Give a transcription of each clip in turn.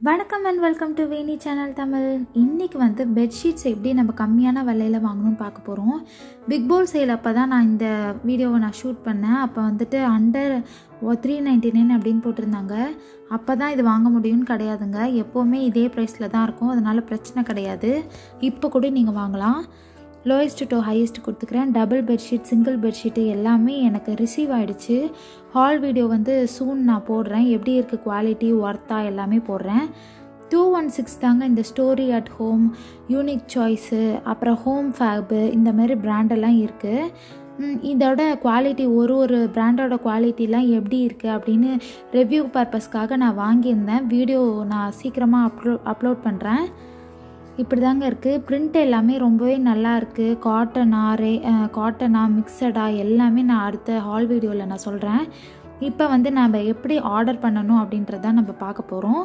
வணக்கம் and welcome to Veni channel Tamil இன்றைக்கி வந்து பெட்ஷீட்ஸ் எப்படி நம்ம கம்மியான விலையில் வாங்கணும்னு பார்க்க போகிறோம் பிக் போல் சேல் அப்போ தான் நான் இந்த வீடியோவை நான் ஷூட் பண்ணேன் அப்போ வந்துட்டு அண்டர் த்ரீ நைன்டி நைன் அப்படின்னு போட்டிருந்தாங்க அப்போ தான் இது வாங்க முடியும்னு கிடையாதுங்க எப்போவுமே இதே ப்ரைஸில் தான் இருக்கும் அதனால் பிரச்சனை கிடையாது இப்போ கூட நீங்கள் வாங்கலாம் லோயஸ்ட் டு ஹையஸ்ட் கொடுத்துக்கிறேன் டபுள் பெட்ஷீட் சிங்கிள் பெட்ஷீட்டு எல்லாமே எனக்கு ரிசீவ் ஆகிடுச்சு ஹால் வீடியோ வந்து சூன் நான் போடுறேன் எப்படி இருக்குது குவாலிட்டி ஒர்த்தா எல்லாமே போடுறேன் டூ ஒன் சிக்ஸ் தாங்க இந்த story at home unique choice அப்புறம் ஹோம் ஃபேபு இந்த மாதிரி பிராண்டெல்லாம் இருக்குது இதோட குவாலிட்டி ஒரு ஒரு பிராண்டோட குவாலிட்டிலாம் எப்படி இருக்குது அப்படின்னு ரிவ்யூ பர்பஸ்க்காக நான் வாங்கியிருந்தேன் வீடியோ நான் சீக்கிரமாக அப்லோ அப்லோட் பண்ணுறேன் இப்படி தாங்க இருக்குது பிரிண்ட் எல்லாமே ரொம்பவே நல்லா இருக்குது காட்டனா ரே காட்டனா மிக்சடா எல்லாமே நான் அடுத்த ஹால் வீடியோவில் நான் சொல்கிறேன் இப்போ வந்து நம்ம எப்படி ஆர்டர் பண்ணணும் அப்படின்றத நம்ம பார்க்க போகிறோம்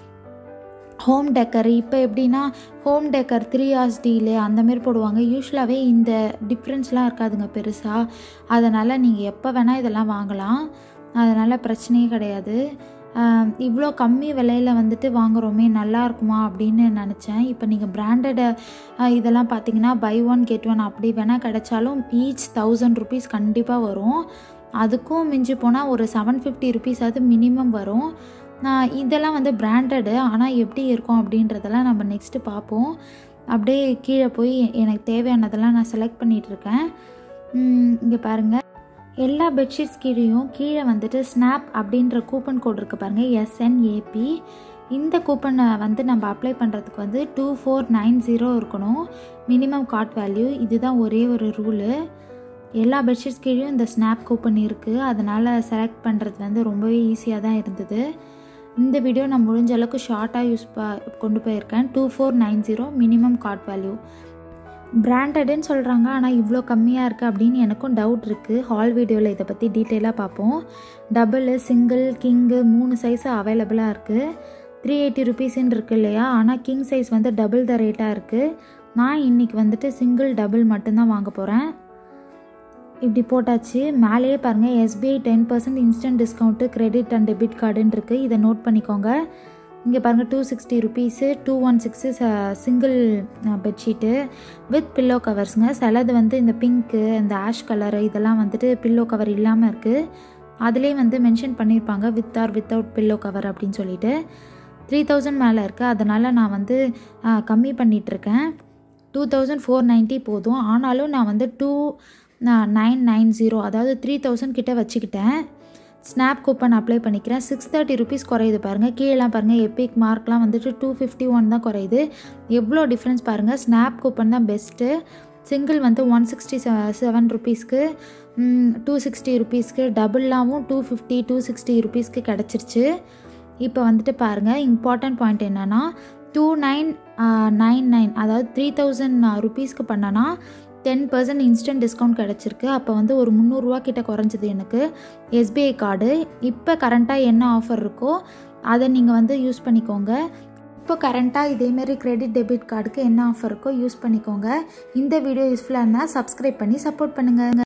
ஹோம் டெக்கர் இப்போ எப்படின்னா home decor three horse deal அந்தமாரி போடுவாங்க யூஸ்வலாகவே இந்த டிஃப்ரென்ஸ்லாம் இருக்காதுங்க பெருசாக அதனால் நீங்கள் எப்போ வேணால் இதெல்லாம் வாங்கலாம் அதனால் பிரச்சனையே கிடையாது இவ்வளோ கம்மி விலையில் வந்துட்டு வாங்குகிறோமே நல்லா இருக்குமா அப்படின்னு நினச்சேன் இப்போ நீங்கள் பிராண்டட் இதெல்லாம் பார்த்தீங்கன்னா பை ஒன் கெட் ஒன் அப்படி வேணால் கிடைச்சாலும் ஈச் தௌசண்ட் ருபீஸ் கண்டிப்பாக வரும் அதுக்கும் மிஞ்சி போனால் ஒரு செவன் ஃபிஃப்டி ருபீஸ் அது மினிமம் வரும் இதெல்லாம் வந்து பிராண்டடு ஆனால் எப்படி இருக்கும் அப்படின்றதெல்லாம் நம்ம நெக்ஸ்ட்டு பார்ப்போம் அப்படியே கீழே போய் எனக்கு தேவையானதெல்லாம் நான் செலக்ட் பண்ணிகிட்ருக்கேன் இங்கே பாருங்கள் எல்லா பெட்ஷீட்ஸ் கீழேயும் கீழே வந்துட்டு ஸ்னாப் அப்படின்ற கூப்பன் கோட் இருக்குது பாருங்கள் எஸ்என்ஏபி இந்த கூப்பனை வந்து நம்ம அப்ளை பண்ணுறதுக்கு வந்து டூ ஃபோர் நைன் ஜீரோ இருக்கணும் மினிமம் காட் வேல்யூ இதுதான் ஒரே ஒரு ரூலு எல்லா பெட்ஷீட்ஸ் கீழேயும் இந்த ஸ்னாப் கூப்பன் இருக்குது அதனால் செலக்ட் பண்ணுறது வந்து ரொம்பவே ஈஸியாக தான் இருந்தது இந்த வீடியோ நான் முடிஞ்ச அளவுக்கு ஷார்ட்டாக யூஸ் ப கொண்டு போயிருக்கேன் two four nine zero minimum cart value பிராண்டடுன்னு சொல்கிறாங்க ஆனால் இவ்வளோ கம்மியாக இருக்குது அப்படின்னு எனக்கும் டவுட் இருக்குது ஹால் வீடியோவில் இதை பற்றி டீட்டெயிலாக பார்ப்போம் டபுள் சிங்கிள் கிங்கு மூணு சைஸு அவைலபிளாக இருக்குது த்ரீ எயிட்டி ருபீஸ்ன்னு இருக்குது இல்லையா ஆனால் கிங் சைஸ் வந்து டபுள் த ரேட்டாக இருக்குது நான் இன்றைக்கி வந்துட்டு சிங்கிள் டபுள் மட்டும்தான் வாங்க போகிறேன் இப்படி போட்டாச்சு மேலேயே பாருங்கள் SBI ten percent instant discount credit and debit கார்டுன்னு இருக்குது இதை நோட் பண்ணிக்கோங்க இங்கே பாருங்கள் two sixty rupees two one six single bedsheet with pillow கவர்ஸுங்க சிலது வந்து இந்த பிங்க்கு இந்த ஆஷ் கலரு இதெல்லாம் வந்துட்டு பில்லோ கவர் இல்லாமல் இருக்குது அதிலே வந்து மென்ஷன் பண்ணியிருப்பாங்க with or without pillow cover அப்படின்னு சொல்லிட்டு த்ரீ தௌசண்ட் மேலே இருக்குது அதனால் நான் வந்து கம்மி பண்ணிகிட்ருக்கேன் டூ தௌசண்ட் ஃபோர் நைன்ட்டி போதும் ஆனாலும் நான் வந்து டூ நைன் நைன் ஜீரோ அதாவது த்ரீ தௌசண்ட் கிட்டே வச்சுக்கிட்டேன் ஸ்னாப் கூப்பன் அப்ளை பண்ணிக்கிறேன் சிக்ஸ் தேர்ட்டி ருபீஸ் குறையுது பாருங்கள் கீழெலாம் பாருங்கள் எபிக் மார்க்லாம் வந்துட்டு டூ ஃபிஃப்டி ஒன் தான் குறையுது எவ்வளோ டிஃப்ரென்ஸ் பாருங்கள் ஸ்னாப் கூப்பன் தான் பெஸ்ட்டு சிங்கிள் வந்து ஒன் சிக்ஸ்டி செவன் ருபீஸ்க்கு டூ சிக்ஸ்டி ருபீஸ்க்கு டபுளாகவும் டூ ஃபிஃப்டி டூ சிக்ஸ்டி ருபீஸ்க்கு கிடச்சிருச்சு இப்போ வந்துட்டு பாருங்கள் இம்பார்ட்டன்ட் பாயிண்ட் என்னென்னா டூ நைன் நைன் நைன் அதாவது த்ரீ தௌசண்ட் ருபீஸ்க்கு பண்ணனா டென் பர்சன்ட் இன்ஸ்டன்ட் டிஸ்கவுண்ட் கிடச்சிருக்கு அப்போ வந்து ஒரு முந்நூறுரூவா கிட்ட குறைஞ்சது எனக்கு எஸ்பிஐ கார்டு இப்போ கரண்ட்டாக என்ன ஆஃபர் இருக்கோ அதை நீங்கள் வந்து யூஸ் பண்ணிக்கோங்க இப்போ கரண்ட்டாக இதேமாரி கிரெடிட் டெபிட் கார்டுக்கு என்ன ஆஃபர் இருக்கோ யூஸ் பண்ணிக்கோங்க இந்த வீடியோ யூஸ்ஃபுல்லாக இருந்தால் சப்ஸ்கிரைப் பண்ணி சப்போர்ட் பண்ணுங்கள்